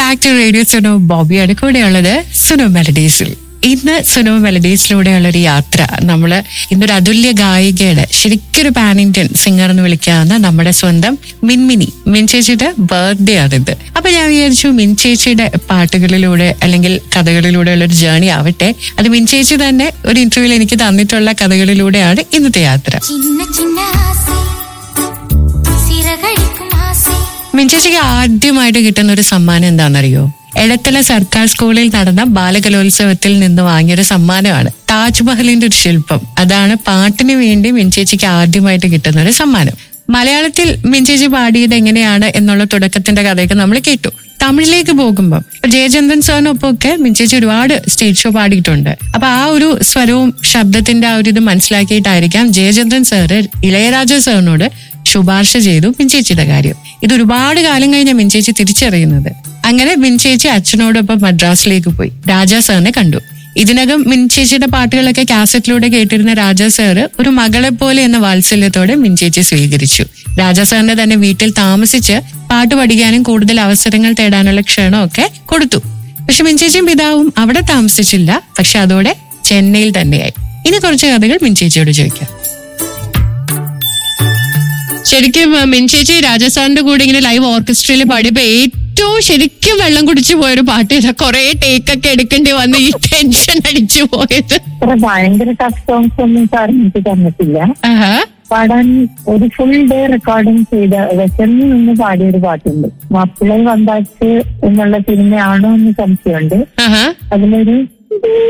Back to radio Suno ബോബിയാണ് കൂടെയുള്ളത് സുനോ മെലഡീസിൽ ഇന്ന് സുനോ മെലഡീസിലൂടെയുള്ള ഒരു യാത്ര നമ്മള് ഇന്നൊരു അതുല്യ ഗായികയുടെ ശരിക്കൊരു പാൻ ഇന്ത്യൻ സിംഗർ എന്ന് വിളിക്കാവുന്ന നമ്മുടെ സ്വന്തം മിൻമിനി മിൻ ചേച്ചിയുടെ ബർത്ത്ഡേ ആണിത് അപ്പൊ ഞാൻ വിചാരിച്ചു മിൻ ചേച്ചിയുടെ പാട്ടുകളിലൂടെ അല്ലെങ്കിൽ കഥകളിലൂടെ ഉള്ള ഒരു ജേണി ആവട്ടെ അത് മിൻ ചേച്ചി തന്നെ ഒരു ഇന്റർവ്യൂവിൽ എനിക്ക് തന്നിട്ടുള്ള കഥകളിലൂടെയാണ് ഇന്നത്തെ യാത്ര சின்ன சின்ன ஆசை சிறகடிக்கும் ஆசை മിൻചേച്ചിക്ക് ആദ്യമായിട്ട് കിട്ടുന്ന ഒരു സമ്മാനം എന്താണെന്നറിയോ എടത്തല സർക്കാർ സ്കൂളിൽ നടന്ന ബാലകലോത്സവത്തിൽ നിന്ന് വാങ്ങിയൊരു സമ്മാനമാണ് താജ്മഹലിന്റെ ഒരു ശില്പം അതാണ് പാട്ടിന് വേണ്ടി മിൻചേച്ചിക്ക് ആദ്യമായിട്ട് കിട്ടുന്ന ഒരു സമ്മാനം മലയാളത്തിൽ മിൻചേച്ചി പാടിയത് എങ്ങനെയാണ് എന്നുള്ള തുടക്കത്തിന്റെ കഥയൊക്കെ നമ്മൾ കേട്ടു തമിഴിലേക്ക് പോകുമ്പോൾ ജയചന്ദ്രൻ സാറിനൊപ്പം ഒക്കെ മിൻചേച്ചി ഒരുപാട് സ്റ്റേജ് ഷോ പാടിയിട്ടുണ്ട് അപ്പൊ ആ ഒരു സ്വരവും ശബ്ദത്തിന്റെ ആ ഒരു ഇത് മനസ്സിലാക്കിയിട്ടായിരിക്കാം ജയചന്ദ്രൻ സാറ് ഇളയരാജ സാറിനോട് ശുപാർശ ചെയ്തു മിൻചേച്ചിയുടെ കാര്യം ഇത് ഒരുപാട് കാലം കഴിഞ്ഞ മിൻചേച്ചി തിരിച്ചറിയുന്നത് അങ്ങനെ മിൻചേച്ചി അച്ഛനോടൊപ്പം മദ്രാസിലേക്ക് പോയി രാജാ സാറിനെ കണ്ടു ഇതിനകം മിൻചേച്ചിയുടെ പാട്ടുകളൊക്കെ കാസറ്റിലൂടെ കേട്ടിരുന്ന രാജാ സാറ് ഒരു മകളെ പോലെ എന്ന വാത്സല്യത്തോടെ മിൻചേച്ചി സ്വീകരിച്ചു രാജാ സാറിന്റെ തന്നെ വീട്ടിൽ താമസിച്ച് പാട്ട് പഠിക്കാനും കൂടുതൽ അവസരങ്ങൾ തേടാനുള്ള ക്ഷണമൊക്കെ കൊടുത്തു പക്ഷെ മിൻചേച്ചിയും പിതാവും അവിടെ താമസിച്ചില്ല പക്ഷെ അതോടെ ചെന്നൈയിൽ തന്നെയായി ഇനി കുറച്ച് കഥകൾ മിൻചേച്ചിയോട് ചോദിക്കാം ശരിക്കും അഹ് മിൻചേച്ചി രാജസ്ഥാന്റെ കൂടെ ഇങ്ങനെ ലൈവ് ഓർക്കസ്ട്രയിൽ പാടിയപ്പോ ഏറ്റവും ശരിക്കും വെള്ളം കുടിച്ചു പോയൊരു പാട്ട് ഇതാ കൊറേ ടേക്കൊക്കെ എടുക്കേണ്ടി വന്ന് ഈ ടെൻഷൻ അടിച്ചു പോയത് അത്ര ഭയങ്കര ടഫ് സോങ്സ് ഒന്നും സാർ എനിക്ക് തന്നിട്ടില്ല ആഹാ. പാടാൻ ഒരു ഫുൾ ഡേ റെക്കോർഡിംഗ് ചെയ്ത വിശന്ന് നിന്ന് പാടിയ ഒരു പാട്ടുണ്ട് മാപ്പിളை വந்தாച്ച് എന്നുള്ള സിനിമയാണോ എന്ന് സംശയമുണ്ട് ആഹാ. അതിലൊരു